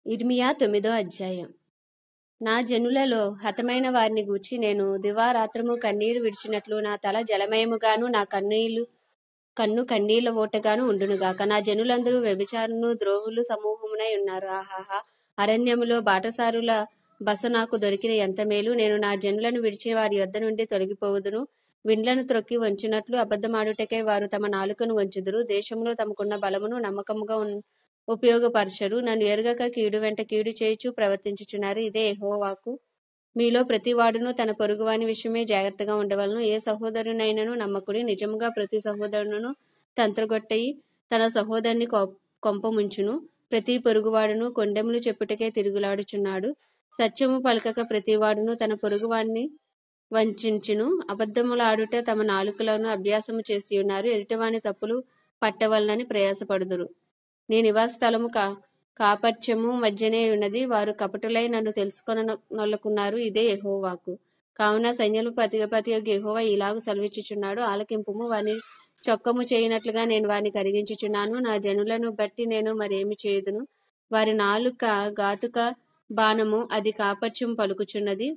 ఇర్మియా తొమ్మిదో అధ్యాయం నా జనులలో హతమైన వారిని గూర్చి నేను దివారాత్రము కన్నీరు విడిచినట్లు నా తల జలమయముగాను నా కన్నీళ్లు కన్ను కన్నీళ్ల ఓటగాను ఉండునుగాక నా జనులందరూ వ్యభిచారును ద్రోహులు సమూహమునై ఉన్నారు ఆహాహా అరణ్యములో బాటసారుల బస నాకు దొరికిన ఎంత మేలు నేను నా జనులను విడిచి వారి యొద్ద నుండి తొలగిపోవుదును విండ్లను త్రొక్కి వంచినట్లు అబద్ధమాడుటకై వారు తమ నాలుకను వంచుదురు దేశంలో తమకున్న బలమును నమ్మకముగా ఉన్- ఉపయోగపరచరు నన్ను ఎరుగక కీడు వెంట కీడు చేయుచు ప్రవర్తించుచున్నారు ఇదే యెహోవాకు మీలో ప్రతివాడును తన పొరుగువాని విషయమే జాగ్రత్తగా ఉండవలను ఏ సహోదరునైనను నమ్మకుడి నిజముగా ప్రతి సహోదరును తంత్రగొట్టయి తన సహోదరుని కొ- కొంపముంచును ప్రతి పొరుగువాడును కొండెములు చెప్పుటకే తిరుగులాడుచున్నాడు సత్యము పలకక ప్రతివాడును తన పొరుగువాణ్ణి వంచించును అబద్ధములాడుట తమ నాలుకలను అభ్యాసము చేసి ఉన్నారు ఎదుటివాని తప్పులు పట్టవలనని ప్రయాసపడుదురు నీ నివాస స్థలము కా కాపర్చము మధ్యనే ఉన్నది వారు కపటులై నన్ను తెలుసుకొనొల్లకున్నారు ఇదే యెహోవాకు కావున సైన్యములకు అధిపతి యెహోవా ఇలాగు సెలవిచ్చుచున్నాడు ఆలకింపుము వాని చొక్కము చేయనట్లుగా నేను వారిని కరిగించుచున్నాను నా జనులను బట్టి నేను మరేమి చేయుదును వారి నాలుక ఘాతుక బాణము అది కాపర్చము పలుకుచున్నది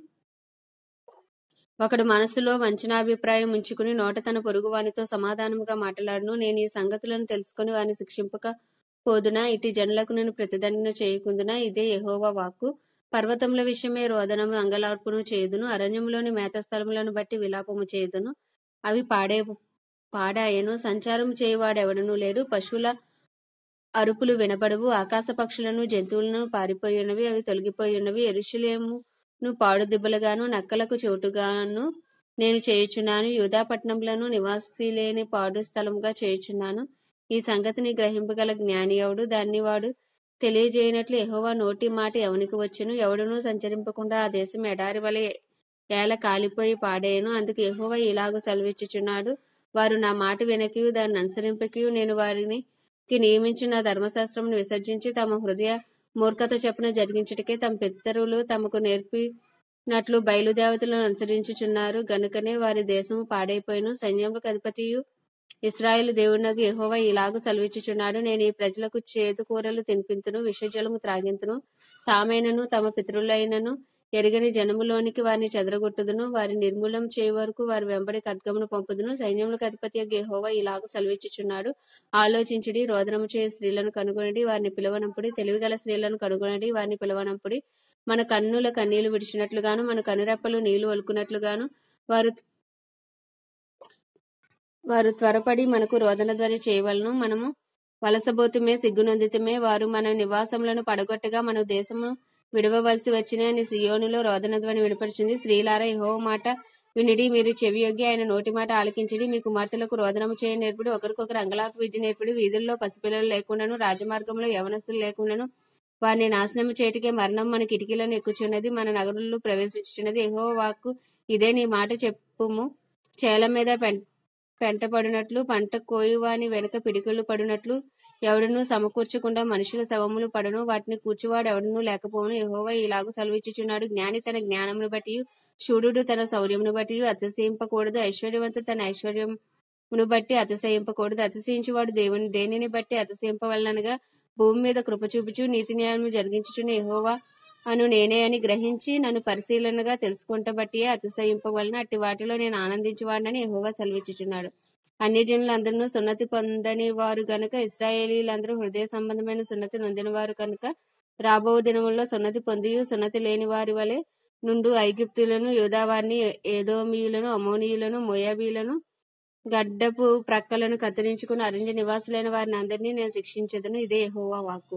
ఒకడు మనస్సులో వంచనాభిప్రాయం ఉంచుకుని నోట తన పొరుగువానితో సమాధానముగా మాట్లాడును నేను ఈ సంగతులను తెలుసుకొని వారిని శిక్షింపక పోదునా ఇటు జనులకు నేను ప్రతిదండన చేయకుందునా ఇదే యెహోవా వాక్కు పర్వతముల విషయమే రోదనము అంగలార్పును చేయుదును అరణ్యములోని మేత స్థలములను బట్టి విలాపము చేయుదును అవి పాడే పాడాయను సంచారము చేయువాడెవడనూ లేడు పశువుల అరుపులు వినపడవు ఆకాశ పక్షులను జంతువులను పారిపోయినవి అవి తొలగిపోయినవి ఎరుషలేమును పాడు దిబ్బలుగాను నక్కలకు చోటుగాను నేను చేయుచున్నాను యూదా పట్టణములను నివాసిలేని పాడు స్థలముగా చేయుచున్నాను ఈ సంగతిని గ్రహింపగల జ్ఞాని ఎవడు దాన్ని వాడు తెలియజేయనట్లు యెహోవా నోటి మాట ఎవనికి వచ్చును ఎవడునూ సంచరింపకుండా ఆ దేశం ఎడారి వలె ఏల కాలిపోయి పాడేయను అందుకు యెహోవా ఇలాగు సెలవిచ్చుచున్నాడు వారు నా మాట వినకియు దాన్ని అనుసరింపకియు నేను వారిని కి నియమించిన ధర్మశాస్త్రమును విసర్జించి తమ హృదయ మూర్ఖత చెప్పున జరిగించుటకే తమ పితరులు తమకు నేర్పినట్లు బయలుదేవతలను అనుసరించుచున్నారు గనుకనే వారి దేశము పాడైపోయిను సైన్యములకు అధిపతియు ఇస్రాయేలు దేవునకు యెహోవా ఇలాగు సెలవిచ్చుచున్నాడు నేను ఈ ప్రజలకు చేదు కూరలు తినిపింతును విషజలము త్రాగింతును తామైనను తమ పితరులైనను ఎరుగని జనములోనికి వారిని చెదరగొట్టుదును వారి నిర్మూలం చేయు వరకు వారి వెంబడి ఖడ్గమును పంపుదును సైన్యములకు అధిపతి యెహోవా ఇలాగు సెలవిచ్చుచున్నాడు ఆలోచించుడి రోదనము చేయు స్త్రీలను కనుగొనడి వారిని పిలవనంపుడి తెలివిగల స్త్రీలను కనుగొనడి వారిని పిలవనంపుడి మన కన్నుల కన్నీళ్లు విడిచినట్లుగాను మన కనురెప్పలు నీళ్లు ఒలుకున్నట్లుగాను వారు వారు త్వరపడి మనకు రోదన ధ్వని చేయవలను మనము వలసబోతుమే సిగ్గునందితమే వారు మన నివాసములను పడగొట్టగా మన దేశము విడవవలసి వచ్చిన అని సియోనులో రోదన ధ్వని వినపరిచింది స్త్రీలారా యెహోవా మాట వినిడి మీరు చెవియొగ్గి ఆయన నోటి మాట ఆలకించడి మీ కుమార్తెలకు రోదనము చేయ నేర్పుడు ఒకరికొకరు అంగలార్పు విద్య నేర్పుడు వీధుల్లో పసిపిల్లలు లేకుండాను రాజమార్గంలో యవనస్తులు లేకుండాను వారిని నాశనము చేయుటకే మరణం మన కిటికీలను ఎక్కుచున్నది మన నగరుల్లో ప్రవేశించుచున్నది యెహోవా వాక్కు ఇదే నీ మాట చెప్పుము చేల మీద పెం- పెంట పడినట్లు పంట కోయువాని వెనుక పిడికిళ్ళు పడినట్లు ఎవడునూ సమకూర్చకుండా మనుషుల శవములు పడను వాటిని కూర్చువాడు ఎవడునూ లేకపోవును యెహోవా ఇలాగు సెలవిచ్చుచున్నాడు జ్ఞాని తన జ్ఞానమును బట్టి శూరుడు తన శౌర్యమును బట్టి అతిశయింపకూడదు ఐశ్వర్యవంతుడు తన ఐశ్వర్యమును బట్టి అతిశయింపకూడదు అతిశయించువాడు దేవుని దేనిని బట్టి అతిశయింపవలనగా భూమి మీద కృప చూపుచు నీతి న్యాయము జరిగించుచున్న యెహోవా అను నేనే అని గ్రహించి నన్ను పరిశీలనగా తెలుసుకుంట బట్టియే అతిశయింపవలన అట్టి వాటిలో నేను ఆనందించువాడనని యెహోవా సెలవిచ్చుచున్నాడు అన్యజనులందరూ సున్నతి పొందని వారు గనుక ఇశ్రాయేలీలందరూ హృదయ సంబంధమైన సున్నతి నొందిన వారు కనుక రాబో దినముల్లో సున్నతి పొంది సున్నతి లేని వారి వలె నుండు ఐగుప్తులను యూదావారిని ఏదోమీయులను అమోనీయులను మోయాబీలను గడ్డపు ప్రక్కలను కత్తిరించుకుని అరణ్య నివాసులైన వారిని అందరినీ నేను శిక్షించదును ఇదే యెహోవా వాక్కు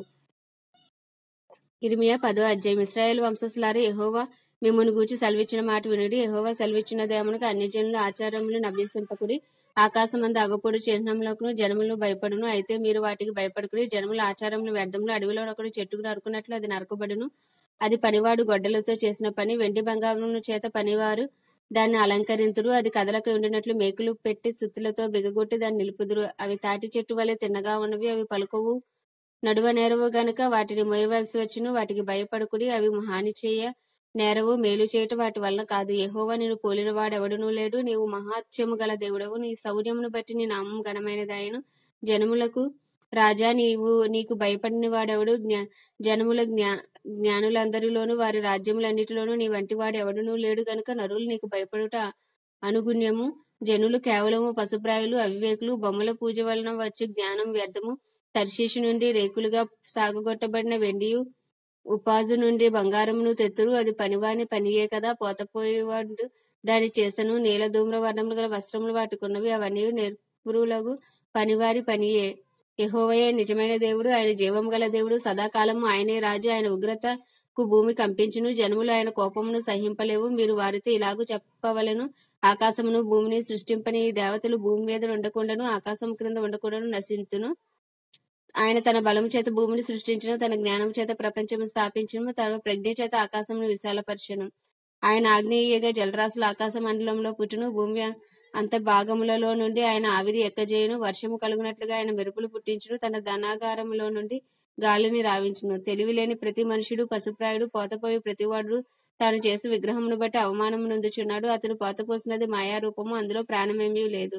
ఇర్మియా పదో అధ్యాయం ఇస్రాయేల్ వంశస్థులారా యెహోవా మిమ్మును గూర్చి సెలవిచ్చిన మాట వినుడి యెహోవా సెలవిచ్చినదేమనగా అన్యజనుల ఆచారములను అభ్యసింపకుడి ఆకాశమందు అగపొడు చిహ్నములకు జనములు భయపడును అయితే మీరు వాటికి భయపడకుడి జనముల ఆచారములు వ్యర్థములు అడవిలో ఒకడు చెట్టుకు నరుకున్నట్లు అది నరకబడును అది పనివాడు గొడ్డలతో చేసిన పని వెండి బంగారముల చేత పనివారు దాన్ని అలంకరింతురు అది కదలక ఉండినట్లు మేకులు పెట్టి సుత్తులతో బిగగొట్టి దాన్ని నిలుపుదురు అవి తాటి చెట్టు వలె తిన్నగా ఉన్నవి అవి పలుకవు నడువ నేరవు గనుక వాటిని మోయవలసి వచ్చును వాటికి భయపడకుడి అవి హాని చేయ నేరవు మేలు చేయుట వాటి వలన కాదు యెహోవా నిన్ను పోలిన వాడెవడునూ లేడు నీవు మహాత్యము గల దేవుడవు నీ శౌర్యమును బట్టి నీ నామం ఘనమైనదాయను జనములకు రాజా నీవు నీకు భయపడిన వాడెవడు జ్ఞా జనముల జ్ఞా జ్ఞానులందరిలోనూ వారి రాజ్యములన్నిటిలోనూ నీ వంటి వాడు ఎవడునూ లేడు గనుక నరులు నీకు భయపడుట అనుగుణ్యము జనులు కేవలము పశుప్రాయులు అవివేకులు బొమ్మల పూజ వలన వచ్చు జ్ఞానం వ్యర్థము తర్షీషు నుండి రేకులుగా సాగగొట్టబడిన వెండియు ఉపాజు నుండి బంగారమును తెత్తురు అది పనివాని పనియే కదా పోతపోయేవాడు దాని చేసను నీల ధూమ్ర వర్ణములు గల వస్త్రములు వాటికున్నవి అవన్నీ నిర్పురులకు పనివారి పనియే యెహోవాయే నిజమైన దేవుడు ఆయన జీవం గల దేవుడు సదాకాలము ఆయనే రాజు ఆయన ఉగ్రతకు భూమి కంపించును జనములు ఆయన కోపమును సహింపలేవు మీరు వారితో ఇలాగూ చెప్పవలెను ఆకాశమును భూమిని సృష్టింపని ఈ దేవతలు భూమి మీద ఉండకుండాను ఆకాశం క్రింద ఉండకుండాను నశింతును ఆయన తన బలము చేత భూమిని సృష్టించను తన జ్ఞానం చేత ప్రపంచము స్థాపించను తన ప్రజ్ఞ చేత ఆకాశమును విశాలపరచను ఆయన ఆగ్నేయగా జలరాశులు ఆకాశ మండలంలో పుట్టును భూమి అంత భాగములలో నుండి ఆయన ఆవిరి ఎక్కజేయును వర్షము కలుగునట్లుగా ఆయన మెరుపులు పుట్టించును తన ధనాగారములో నుండి గాలిని రావించును తెలివిలేని ప్రతి మనుషుడు పశుప్రాయుడు పోతపోయి ప్రతివాడు తాను చేసి విగ్రహమును బట్టి అవమానము నొందుచున్నాడు అతను పోతపోసినది మాయారూపము అందులో ప్రాణమేమీ లేదు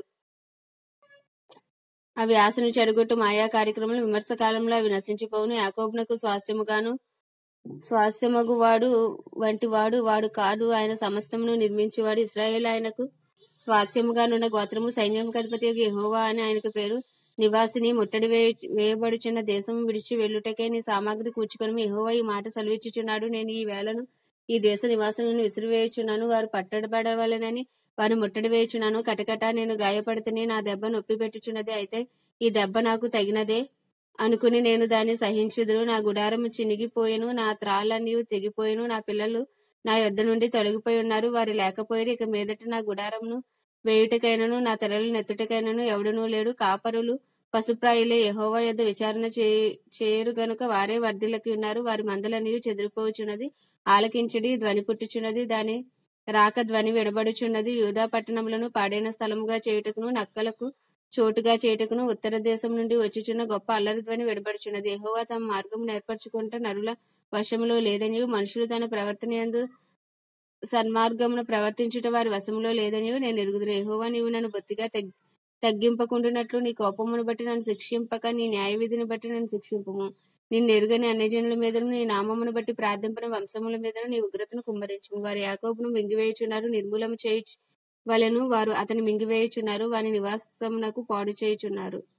అవి ఆశను చెడగొట్టు మాయా కార్యక్రమాలు విమర్శ కాలంలో అవి నశించిపోవును యాకోబునకు స్వాస్థ్యముగాను స్వాస్థ్యమగు వాడు వంటి వాడు వాడు కాదు ఆయన సమస్తమును నిర్మించువాడు ఇస్రాయేల్ ఆయనకు స్వాస్థ్యముగానున్న గోత్రము సైన్యం అధిపతి యెహోవా అని ఆయనకు పేరు నివాసిని ముట్టడి వేయ- వేయబడుచున్న దేశం విడిచి వెళ్ళుటకే నీ సామాగ్రి కూర్చుకొని యెహోవా ఈ మాట సెలవిచ్చుచున్నాడు నేను ఈ వేళను ఈ దేశ నివాసులను విసిరివేయుచున్నాను వారు పట్టబడవలెనని వారు ముట్టడి వేయుచున్నాను కటకట నేను గాయపడితేనే నా దెబ్బ నొప్పి పెట్టుచున్నది అయితే ఈ దెబ్బ నాకు తగినదే అనుకుని నేను దాన్ని సహించుదును నా గుడారము చినిగిపోయెను నా త్రాళ్ళన్నీ తెగిపోయెను నా పిల్లలు నా యొద్ద నుండి తొలగిపోయి ఉన్నారు వారు లేకపోయిరు ఇక మీదట నా గుడారమును వేయుటకైనను నా తెరలు నెత్తుటకైనను ఎవడునూ లేడు కాపరులు పశుప్రాయులే యెహోవా యొద్ద విచారణ చే- చేయరు గనుక వారే వర్ధిల్లకి ఉన్నారు వారి మందలన్నీ చెదిరిపోవచ్చున్నది ఆలకించడి ధ్వని పుట్టుచున్నది దాని రాక ధ్వని వినబడుచున్నది యూదా పట్టణములను పాడైన స్థలముగా చేయుటకును నక్కలకు చోటుగా చేయుటకును ఉత్తర దేశం నుండి వచ్చుచున్న గొప్ప అల్లరి ధ్వని వినబడుచున్నది యెహోవా తమ మార్గం నేర్పరచుకుంట నరుల వశములో లేదని మనుషులు తన ప్రవర్తన యందు సన్మార్గమును ప్రవర్తించుట వారి వశములో లేదని నేను ఎరుగుదును యెహోవా నీవు నన్ను బొత్తిగా తగ్ తగ్గింపకుండునట్లు నీ కోపమును బట్టి నన్ను శిక్షింపక నీ న్యాయ విధిని బట్టి నన్ను శిక్షింపుము నిన్ను ఎరుగని అన్యజనుల మీదను నీ నామమును బట్టి ప్రార్థింపని వంశముల మీదను నీ ఉగ్రతను కుమ్మరించుము వారి యాకోబును మింగివేయుచున్నారు నిర్మూలము చేయుచు వలెను వారు అతని మింగివేయుచున్నారు వాని నివాసమునకు పాడు చేయుచున్నారు